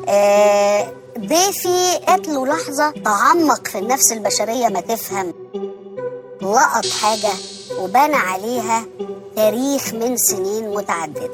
آه ضيفي جات له لحظة تعمق في النفس البشرية ما تفهم لقط حاجة وبنى عليها تاريخ من سنين متعددة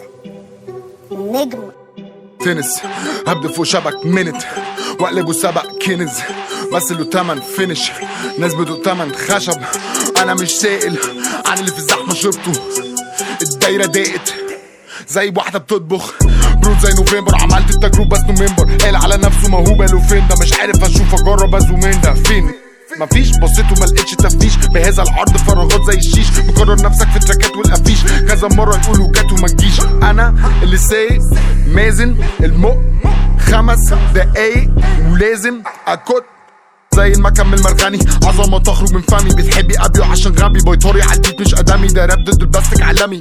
نجم تنس هبدأ فوق شبك منت واقلبه سبق كنز بس له تمن فينش ناس بدو تمن خشب انا مش سائل عن اللي في الزحمه شربته الدايره ضاقت زي واحده بتطبخ برود زي نوفمبر عملت التجربه بس نوفمبر قال على نفسه موهوبه له فين ده مش عارف اشوف اجرب ازوم من ده فين مفيش بصيت وما لقيتش تفتيش بهذا العرض فراغات زي الشيش مكرر نفسك في التراكات والافيش كذا مره يقولوا جات وما تجيش انا اللي سايق مازن المق خمس دقايق ولازم اكت زي المكان من المرغني عظمة تخرج من فمي بتحبي ابيو عشان غبي بيطاري على البيت مش ادمي ده راب ضد البلاستيك عالمي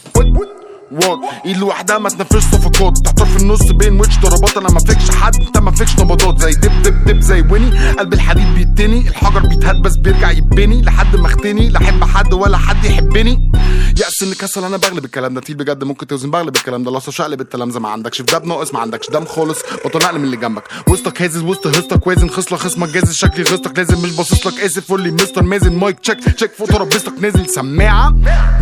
وات ايد لوحدها ما تنفذش صفقات تحتار في النص بين ويتش ضربات انا ما فيكش حد انت ما فيكش نبضات زي دب دب دب زي ويني قلب الحديد بيتني الحجر بيتهد بس بيرجع يبني لحد ما اختني لا احب حد ولا حد يحبني يأس ان كسل انا بغلب الكلام ده تقيل بجد ممكن توزن بغلب الكلام ده لصه شقلب التلامذه ما عندكش في دم ناقص ما عندكش دم خالص بطل نقل من اللي جنبك وسطك هازز وسط هستك وازن خصله خصمك جازز شكلي غصتك لازم مش باصص لك اسف قول لي مستر مازن مايك تشيك تشيك فوق ترابيزتك نازل سماعه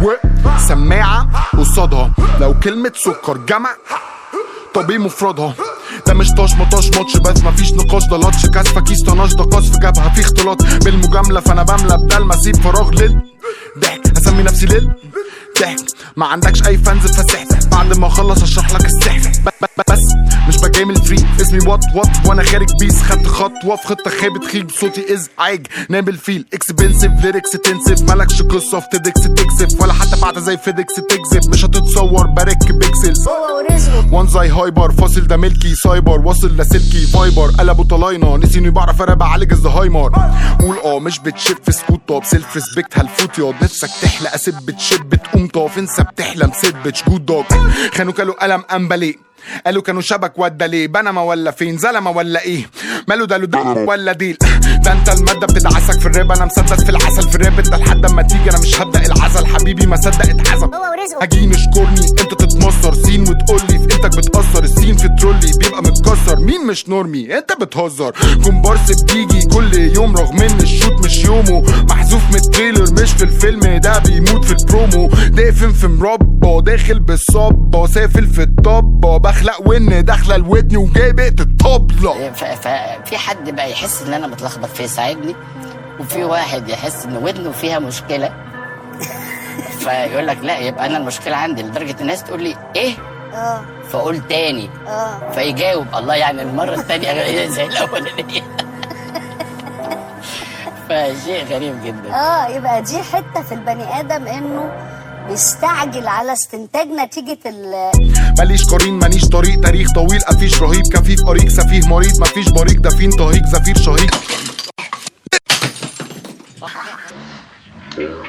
وسماعه قصادها لو كلمه سكر جمع طب ايه مفردها ده مش طاش مطاش ماتش بس مفيش نقاش ده لاتش كاسفه كيس طناش ده قصف جبهه في اختلاط بالمجامله فانا بملى بدل ما اسيب فراغ لل ضحك اسمي نفسي لل ضحك ما عندكش اي فانز فسحت بعد ما اخلص اشرح لك السحر ب- ب- بس مش بجامل فري اسمي وات وات وانا خارج بيس خدت خطوه في خطه خيبه خيل بصوتي ازعاج نابل فيل اكسبنسيف ليركس تنسف مالكش قصه في تدكس تكسف ولا حتى بعد زي فيدكس تكذب مش هتتصور برك بيكسلز هو ورزقه وان زي هايبر فاصل ده ملكي سايبر واصل لاسلكي فايبر قلبوا طلاينه نسي اني بعرف انا بعالج الزهايمر قول اه مش بتشف في سكوت طب سيلف ريسبكت هالفوت ياض نفسك تحلق اسب بتشب تقوم طاف انسى بتحلم سيد بتش جود دوج خانوا كلوا قلم امبلي قالوا كانوا شبك ودا ليه بنما ولا فين زلمه ولا ايه ماله ده ده ولا ديل ده انت الماده بتدعسك في الراب انا مسدس في العسل في الراب انت لحد اما تيجي انا مش هبدا العزل حبيبي ما صدق اتحزم هو ورزقه اجي نشكرني انت تتمصر سين وتقول لي في انتك بتأثر السين في ترولي بيبقى متكسر مين مش نورمي انت بتهزر كومبارس بتيجي كل يوم رغم ان الشوت مش يومه محذوف من التريلر مش في الفيلم ده بيموت في البرومو دافن في مربى داخل بالصبة سافل في الطبة بخلق ون داخلة الودن وجابت الطبلة ف- ف- في حد بقى يحس ان انا متلخبط فيه يساعدني وفي واحد يحس ان ودنه فيها مشكله فيقول لك لا يبقى انا المشكله عندي لدرجه الناس تقول لي ايه اه فاقول تاني اه فيجاوب الله يعني المره الثانيه زي الاولانيه فشيء غريب جدا اه يبقى دي حته في البني ادم انه بيستعجل على استنتاج نتيجه ال ماليش قرين مانيش طريق تاريخ طويل قفيش رهيب كفيف قريق سفيه مريض مفيش بريق دفين طهيق زفير شهيق